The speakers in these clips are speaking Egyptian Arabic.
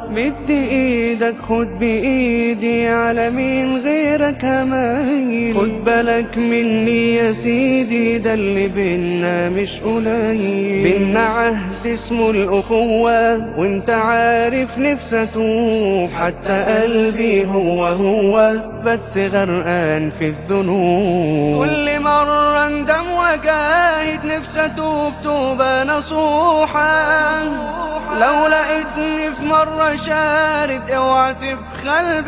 مد ايدك خد بايدي على مين غيرك همايل خد بالك مني يا سيدي ده اللي بينا مش قليل بينا عهد اسمه الاخوة وانت عارف نفسي اتوب حتى قلبي هو هو بس غرقان في الذنوب كل مرة اندم وجاهد نفسي اتوب توبة نصوحة لو لقيتني في مرة شارد اوعى تبخل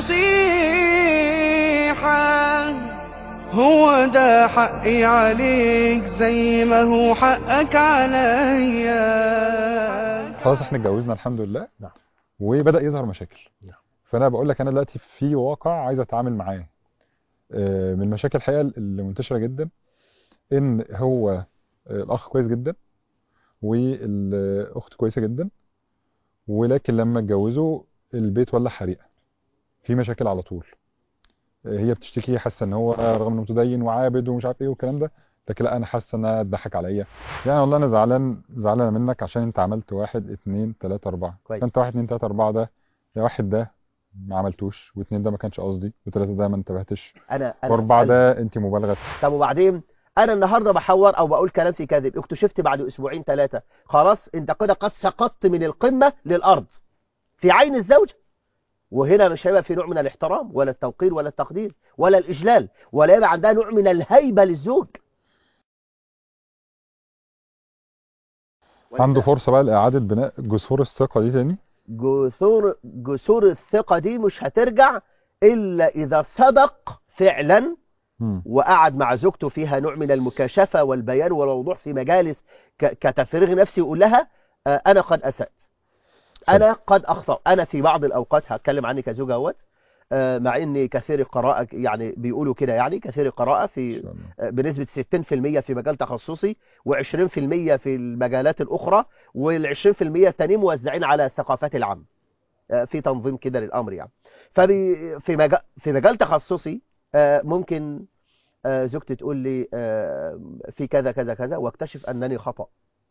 بالنصيحة هو ده حقي عليك زي ما هو حقك عليا خلاص احنا اتجوزنا الحمد لله نعم. وبدأ يظهر مشاكل نعم. فانا بقول لك انا دلوقتي في واقع عايز اتعامل معاه آه، من المشاكل الحقيقه اللي منتشره جدا ان هو آه، الاخ كويس جدا والاخت كويسه جدا ولكن لما اتجوزوا البيت ولع حريقه في مشاكل على طول آه، هي بتشتكي حاسه ان هو رغم انه متدين وعابد ومش عارف ايه والكلام ده لكن لا انا حاسه ان انا اتضحك عليا يعني والله انا زعلان زعلانه منك عشان انت عملت واحد اتنين تلاته اربعه كويس. فانت واحد اتنين تلاته اربعه ده يا واحد ده ما عملتوش واثنين ده ما كانش قصدي وثلاثه ده ما انتبهتش انا انا واربعه أسألك. ده انت مبالغه طب وبعدين انا النهارده بحور او بقول كلام في كذب اكتشفت بعد اسبوعين ثلاثه خلاص انت كده قد سقطت من القمه للارض في عين الزوجه وهنا مش هيبقى في نوع من الاحترام ولا التوقير ولا التقدير ولا الاجلال ولا يبقى عندها نوع من الهيبه للزوج عنده فرصه بقى لاعاده بناء جسور الثقه دي تاني جسور جسور الثقه دي مش هترجع الا اذا صدق فعلا مم. وقعد مع زوجته فيها نوع من المكاشفة والبيان والوضوح في مجالس ك- كتفريغ نفسي يقول لها آه، أنا قد أسأت أنا قد أخطأ أنا في بعض الأوقات هتكلم عني كزوجة اهوت آه، مع إني كثير القراءة يعني بيقولوا كده يعني كثير القراءة ان في شاء الله آه، بنسبة 60% في مجال تخصصي و20% في المجالات الأخرى وال20% التانيين موزعين على الثقافات العامة آه، في تنظيم كده للأمر يعني ففي في مجال في مجال تخصصي آه، ممكن آه، زوجتي تقول لي آه، في كذا كذا كذا واكتشف انني خطأ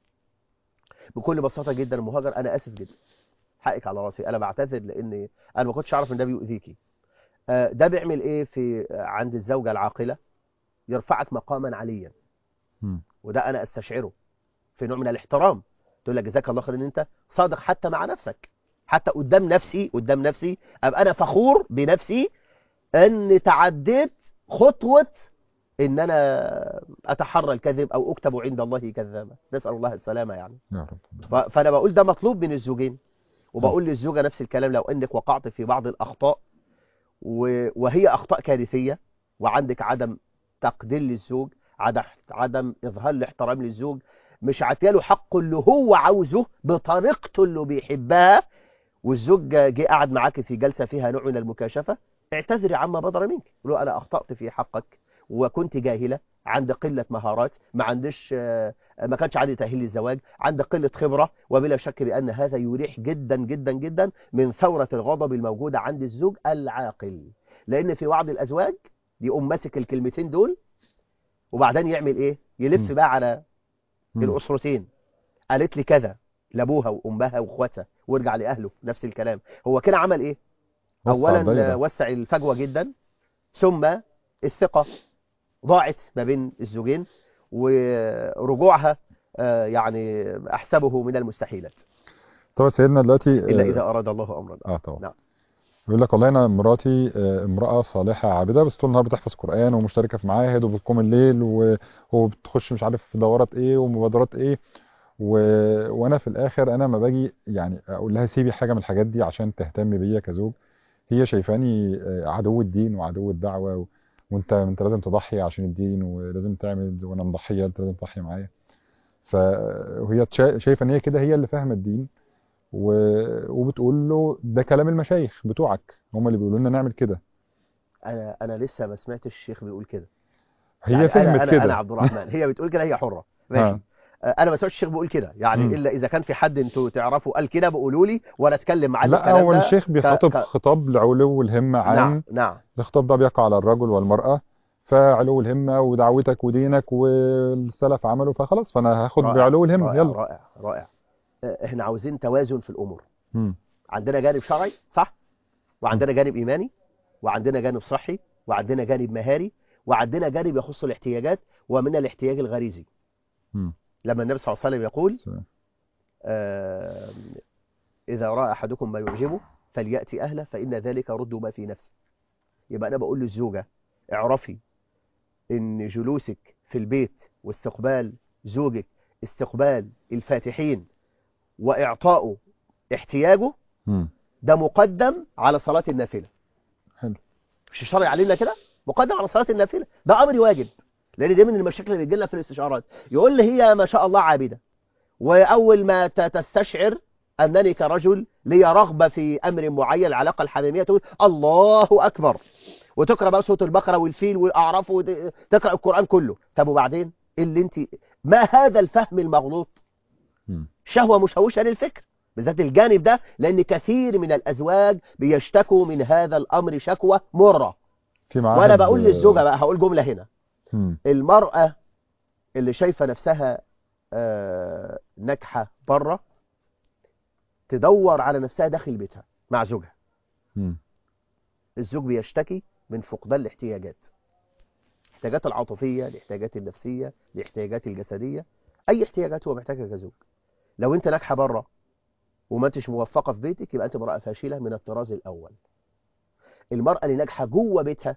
بكل بساطة جدا المهاجر انا اسف جدا حقك على راسي انا بعتذر لاني انا ما كنتش اعرف ان ده بيؤذيكي آه، ده بيعمل ايه في عند الزوجة العاقلة يرفعك مقاما عليا مم. وده انا استشعره في نوع من الاحترام تقول لك جزاك الله خير ان انت صادق حتى مع نفسك حتى قدام نفسي قدام نفسي ابقى انا فخور بنفسي ان تعديت خطوة ان انا اتحرى الكذب او اكتب عند الله كذابا نسأل الله السلامة يعني يا رب ف- فانا بقول ده مطلوب من الزوجين وبقول للزوجة نفس الكلام لو انك وقعت في بعض الاخطاء و- وهي اخطاء كارثية وعندك عدم تقدير للزوج عدم عدم اظهار الاحترام للزوج مش عطياله حقه اللي هو عاوزه بطريقته اللي بيحبها والزوج جه قعد معاك في جلسة فيها نوع من المكاشفة اعتذري عما بدر منك قول له انا اخطأت في حقك وكنت جاهلة عندي قلة مهارات ما عنديش آه، ما كانش عندي تأهيل للزواج عندي قلة خبرة وبلا شك بأن هذا يريح جدا جدا جدا من ثورة الغضب الموجودة عند الزوج العاقل لأن في بعض الأزواج يقوم ماسك الكلمتين دول وبعدين يعمل إيه يلف مم. بقى على مم. الأسرتين قالت لي كذا لأبوها وأمها وأخواتها وارجع لأهله نفس الكلام هو كده عمل إيه وسع اولا الدايرة. آه، وسع الفجوه جدا ثم الثقه ضاعت ما بين الزوجين ورجوعها آه، يعني احسبه من المستحيلات طبعا سيدنا دلوقتي الا آه، اذا اراد الله امرا اه طبعا نعم. بيقول لك والله انا مراتي آه، امراه صالحه عابده بس طول النهار بتحفظ قران ومشتركه في معاهد وبتقوم الليل و- وبتخش مش عارف في دورات ايه ومبادرات ايه و... وانا في الاخر انا ما باجي يعني اقول لها سيبي حاجه من الحاجات دي عشان تهتم بيا كزوج هي شايفاني آه، عدو الدين وعدو الدعوه و... وانت انت لازم تضحي عشان الدين ولازم تعمل وانا مضحيه انت لازم تضحي معايا ف وهي تشا- شايفه ان هي كده هي اللي فاهمه الدين و... وبتقول له ده كلام المشايخ بتوعك هم اللي بيقولوا لنا نعمل كده انا انا لسه ما سمعتش الشيخ بيقول كده هي يعني فهمت أنا أنا كده انا عبد الرحمن هي بتقول كده هي حره ماشي آه. آه، انا ما سمعتش الشيخ بيقول كده يعني مم. الا اذا كان في حد انتوا تعرفوا قال كده بقولوا لي وانا اتكلم معاه لا الكلام هو ده الشيخ بيخاطب ك- خطاب لعلو الهمة عام نعم نعم الخطاب ده بيقع على الرجل والمرأة فعلو الهمة ودعوتك ودينك والسلف عملوا فخلاص فانا هاخد رائع، بعلو الهمة رائع يلا رائع رائع آه، احنا عاوزين توازن في الامور مم. عندنا جانب شرعي صح وعندنا جانب ايماني وعندنا جانب صحي وعندنا جانب مهاري وعندنا جانب يخص الاحتياجات ومن الاحتياج الغريزي مم. لما النبي صلى الله عليه وسلم يقول سلام. آه، إذا رأى أحدكم ما يعجبه فليأتي أهله فإن ذلك رد ما في نفسه يبقى أنا بقول للزوجة اعرفي إن جلوسك في البيت واستقبال زوجك استقبال الفاتحين وإعطائه احتياجه مم. ده مقدم على صلاة النافلة حلو مش الشرع علمنا كده مقدم على صلاة النافلة ده أمر واجب لأن دي من المشاكل اللي بتجيلنا في الاستشارات يقول لي هي ما شاء الله عابدة وأول ما ت- تستشعر أنني كرجل لي رغبة في أمر معين العلاقة الحميمية تقول الله أكبر وتقرأ بقى سورة البقرة والفيل والأعراف وتقرأ القرآن كله طب وبعدين إيه اللي انت ما هذا الفهم المغلوط مم. شهوة مشوشة للفكر بالذات الجانب ده لأن كثير من الأزواج بيشتكوا من هذا الأمر شكوى مرة في معاهد وأنا بقول للزوجة بقى هقول جملة هنا مم. المرأة اللي شايفة نفسها آه، ناجحة بره تدور على نفسها داخل بيتها مع زوجها مم. الزوج بيشتكي من فقدان الاحتياجات الاحتياجات العاطفية الاحتياجات النفسية الاحتياجات الجسدية أي احتياجات هو محتاجها كزوج لو أنت ناجحة بره وما انتش موفقة في بيتك يبقى أنت امرأة فاشلة من الطراز الأول المرأة اللي ناجحة جوه بيتها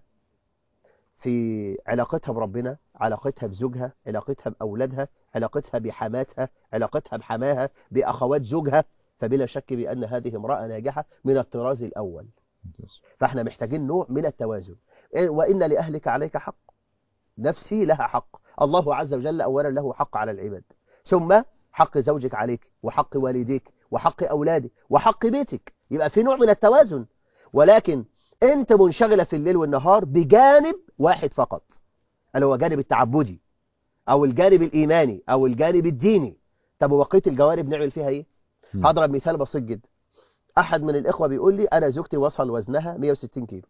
في علاقتها بربنا علاقتها بزوجها علاقتها بأولادها علاقتها بحماتها علاقتها بحماها بأخوات زوجها فبلا شك بأن هذه امرأة ناجحة من الطراز الأول ممتاز. فاحنا محتاجين نوع من التوازن إيه- وإن لأهلك عليك حق نفسي لها حق الله عز وجل أولا له حق على العباد ثم حق زوجك عليك وحق والديك وحق أولادك وحق بيتك يبقى في نوع من التوازن ولكن أنت منشغلة في الليل والنهار بجانب واحد فقط اللي هو جانب التعبدي أو الجانب الإيماني أو الجانب الديني طب وبقية الجوانب نعمل فيها إيه؟ مم. هضرب مثال بسيط جدا احد من الاخوه بيقول لي انا زوجتي وصل وزنها 160 كيلو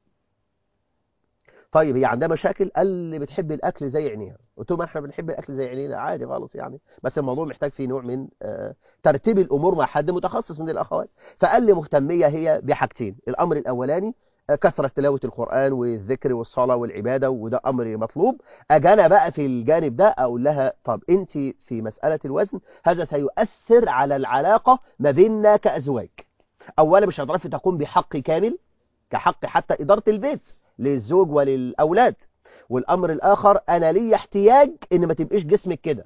طيب هي عندها مشاكل قال لي بتحب الاكل زي عينيها قلت له ما احنا بنحب الاكل زي عينينا عادي خالص يعني بس الموضوع محتاج فيه نوع من آه، ترتيب الامور مع حد متخصص من الاخوات فقال لي مهتميه هي بحاجتين الامر الاولاني آه، كثرة تلاوة القرآن والذكر والصلاة والعبادة وده أمر مطلوب أجانا بقى في الجانب ده أقول لها طب أنت في مسألة الوزن هذا سيؤثر على العلاقة ما بيننا كأزواج أولا مش هتعرفي تقوم بحق كامل كحق حتى إدارة البيت للزوج وللأولاد والأمر الآخر أنا لي احتياج إن ما تبقيش جسمك كده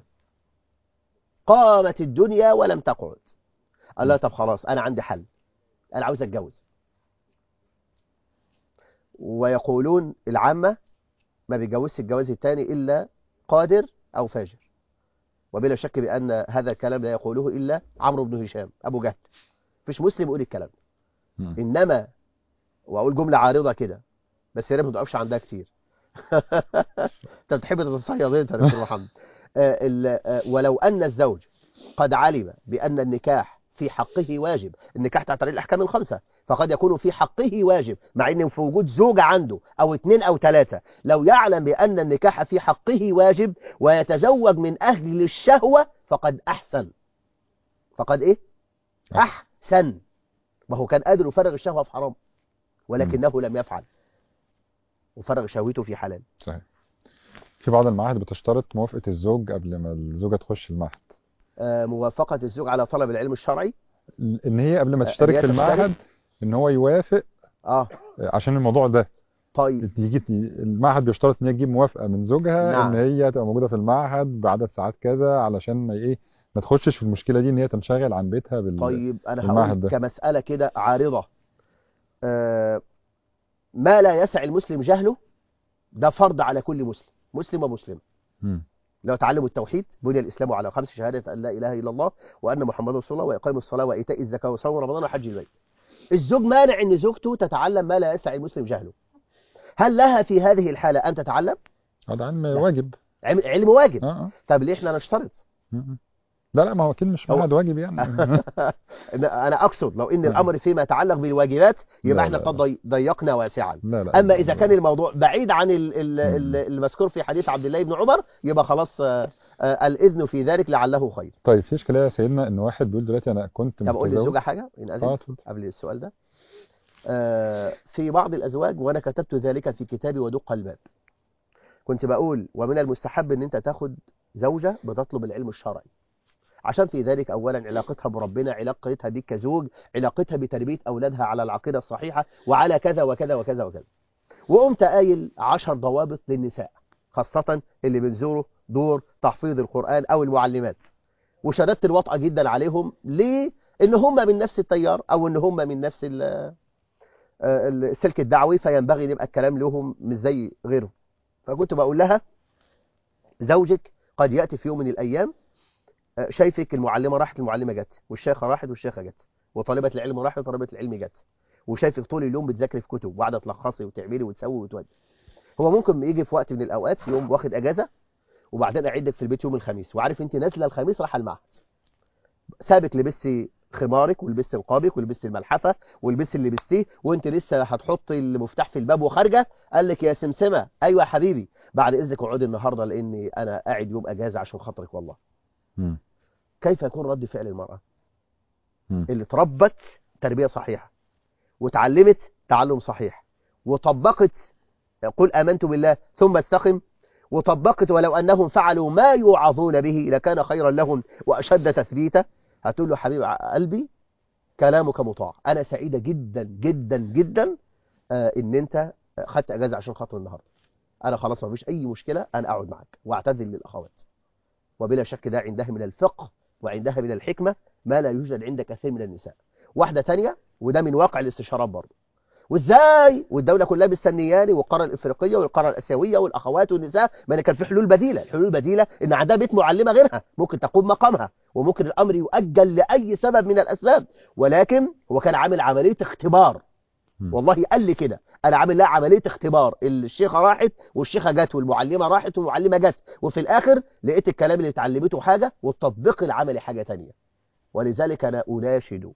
قامت الدنيا ولم تقعد قال لها طب خلاص أنا عندي حل أنا عاوز أتجوز ويقولون العامة ما بيتجوزش الجواز الثاني إلا قادر أو فاجر وبلا شك بأن هذا الكلام لا يقوله إلا عمرو بن هشام أبو جهل مفيش مسلم يقول الكلام مم. إنما وأقول جملة عارضة كده بس يا ريت ما تقفش عندها كتير أنت بتحب تتصيد أنت يا دكتور محمد آه، ال- آه، ولو أن الزوج قد علم بأن النكاح في حقه واجب النكاح تحت طريق الأحكام الخمسة فقد يكون في حقه واجب مع أن في وجود زوجة عنده أو اثنين أو ثلاثة لو يعلم بأن النكاح في حقه واجب ويتزوج من أهل الشهوة فقد أحسن فقد إيه؟ أحسن ما هو كان قادر يفرغ الشهوة في حرام ولكنه لم يفعل وفرغ شهوته في حلال صحيح في بعض المعاهد بتشترط موافقة الزوج قبل ما الزوجة تخش المعهد آه، موافقة الزوج على طلب العلم الشرعي ان هي قبل ما آه، تشترك هي في تشترك؟ المعهد ان هو يوافق اه آه، عشان الموضوع ده طيب تيجي المعهد بيشترط ان هي تجيب موافقة من زوجها نعم. ان هي تبقى موجودة في المعهد بعدد ساعات كذا علشان ما ايه ما تخشش في المشكلة دي ان هي تنشغل عن بيتها بال طيب انا المعهد هقول ده. كمسألة كده عارضة آه، ما لا يسع المسلم جهله ده فرض على كل مسلم مسلم ومسلم مم. لو تعلم التوحيد بني الاسلام على خمس شهادة ان لا اله الا الله وان محمد رسول الله واقام الصلاة وايتاء الزكاة وصوم رمضان وحج البيت الزوج مانع ان زوجته تتعلم ما لا يسع المسلم جهله هل لها في هذه الحالة ان تتعلم هذا علم لا. واجب علم علم واجب اه اه طب ليه احنا نشترط م-م. لا لا ما هو اكيد مش هو- معهد واجب يعني انا اقصد لو ان نعم. الامر فيما يتعلق بالواجبات لا، يبقى احنا لا، قد ضي- ضيقنا واسعا لا لا اما اذا كان الموضوع بعيد عن ال- ال- مم. ال- المذكور في حديث عبد الله بن عمر يبقى خلاص آه، آه، الإذن في ذلك لعله خير طيب في اشكاليه يا سيدنا ان واحد بيقول دلوقتي انا كنت طب أقول متزوج للزوجة حاجة إن أذنت اه اتفضل قبل السؤال ده آه، في بعض الأزواج وأنا كتبت ذلك في كتابي ودق الباب كنت بقول ومن المستحب ان انت تاخد زوجة بتطلب العلم الشرعي عشان في ذلك اولا علاقتها بربنا علاقتها بك كزوج علاقتها بتربية اولادها على العقيدة الصحيحة وعلى كذا وكذا وكذا وكذا وقمت قايل عشر ضوابط للنساء خاصة اللي بنزوروا دور تحفيظ القرآن او المعلمات وشددت الوطأة جدا عليهم ليه ان هم من نفس التيار او ان هم من نفس ال- آه، السلك الدعوي فينبغي يبقى الكلام لهم مش زي غيره فكنت بقول لها زوجك قد يأتي في يوم من الأيام آه، شايفك المعلمة راحت المعلمة جت والشيخة راحت والشيخة جت وطالبة العلم راحت وطالبة العلم جت وشايفك طول اليوم بتذاكري في كتب وقاعدة تلخصي وتعملي وتسوي وتودي هو ممكن يجي في وقت من الأوقات يوم واخد أجازة وبعدين أعدك في البيت يوم الخميس وعارف أنت نازلة الخميس راح المعهد سابك لبستي خمارك ولبستي نقابك ولبستي الملحفة ولبستي اللي لبستيه وانت لسه هتحطي المفتاح في الباب وخارجه قال لك يا سمسمة ايوه يا حبيبي بعد اذنك اقعدي النهارده لاني انا قاعد يوم اجازه عشان خاطرك والله مم. كيف يكون رد فعل المرأة مم. اللي اتربت تربية صحيحة وتعلمت تعلم صحيح وطبقت قل آمنت بالله ثم استقم وطبقت ولو أنهم فعلوا ما يوعظون به لكان خيرا لهم وأشد تثبيتا هتقول له حبيب قلبي كلامك مطاع أنا سعيدة جدا جدا جدا آه، إن أنت خدت أجازة عشان خاطر النهاردة أنا خلاص ما فيش أي مشكلة أنا أقعد معك وأعتذر للأخوات وبلا شك ده عندها من الفقه وعندها من الحكمة ما لا يوجد عند كثير من النساء واحدة تانية وده من واقع الاستشارات برضه وازاي والدولة كلها بالسنياني والقارة الافريقية والقارة الاسيوية والاخوات والنساء ما أنا كان في حلول بديلة الحلول البديلة ان عندها بيت معلمة غيرها ممكن تقوم مقامها وممكن الامر يؤجل لاي سبب من الاسباب ولكن هو كان عامل عملية اختبار مم. والله قال لي كده انا عامل لها عمليه اختبار الشيخه راحت والشيخه جت والمعلمه راحت والمعلمه جت وفي الاخر لقيت الكلام اللي اتعلمته حاجه والتطبيق العملي حاجه تانية ولذلك انا اناشد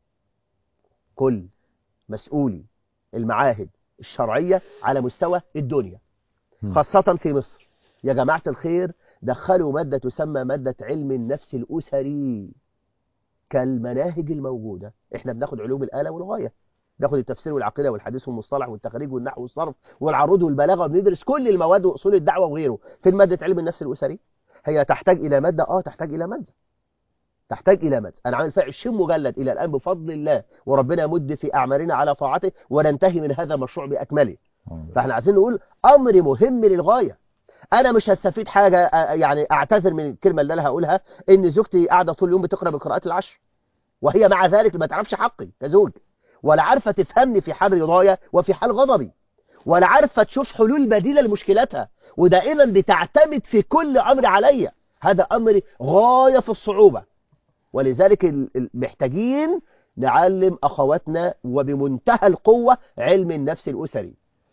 كل مسؤولي المعاهد الشرعيه على مستوى الدنيا مم. خاصه في مصر يا جماعه الخير دخلوا ماده تسمى ماده علم النفس الاسري كالمناهج الموجوده احنا بناخد علوم الاله والغايه ناخد التفسير والعقيده والحديث والمصطلح والتخريج والنحو والصرف والعروض والبلاغه وبندرس كل المواد واصول الدعوه وغيره في ماده علم النفس الاسري هي تحتاج الى ماده اه تحتاج الى ماده تحتاج الى ماده انا عامل فيها 20 مجلد الى الان بفضل الله وربنا يمد في اعمارنا على طاعته وننتهي من هذا المشروع باكمله آه. فاحنا عايزين نقول امر مهم للغايه انا مش هستفيد حاجه آه، يعني اعتذر من الكلمه اللي انا هقولها ان زوجتي قاعده طول اليوم بتقرا بالقراءات العشر وهي مع ذلك ما تعرفش حقي كزوج ولا عارفه تفهمني في حال رضايا وفي حال غضبي ولا عارفه تشوف حلول بديله لمشكلتها ودائما بتعتمد في كل امر عليا هذا امر غايه في الصعوبه ولذلك ال- ال- محتاجين نعلم اخواتنا وبمنتهى القوه علم النفس الاسري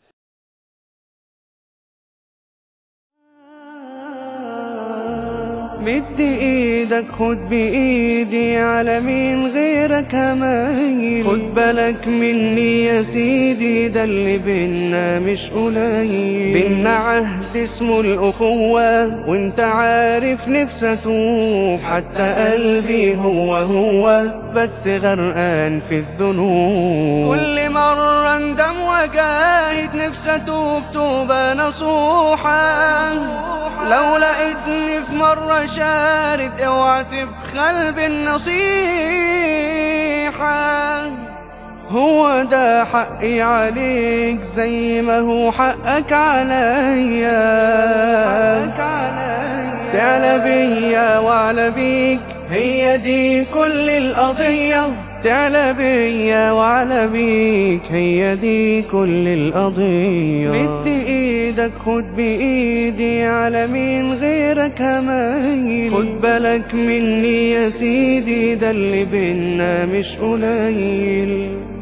مد ايدك خد بايدي على مين غيرك همايل خد بالك مني يا سيدي ده اللي بينا مش قليل بينا عهد اسمه الاخوة وانت عارف نفسي اتوب حتى قلبي هو هو بس غرقان في الذنوب كل مرة اندم وجاهد نفسي اتوب توبة نصوحة لو لقيتني في مرة شارد اوعى تبخل بالنصيحة هو ده حقي عليك زي ما هو حقك عليا تعلى بيا وعلى بيك هي دي كل القضية تعلى بيا وعلى بيك هي دي كل القضية مد ايدك خد بايدي على مين غيرك همايل خد بالك مني يا سيدي ده اللي بينا مش قليل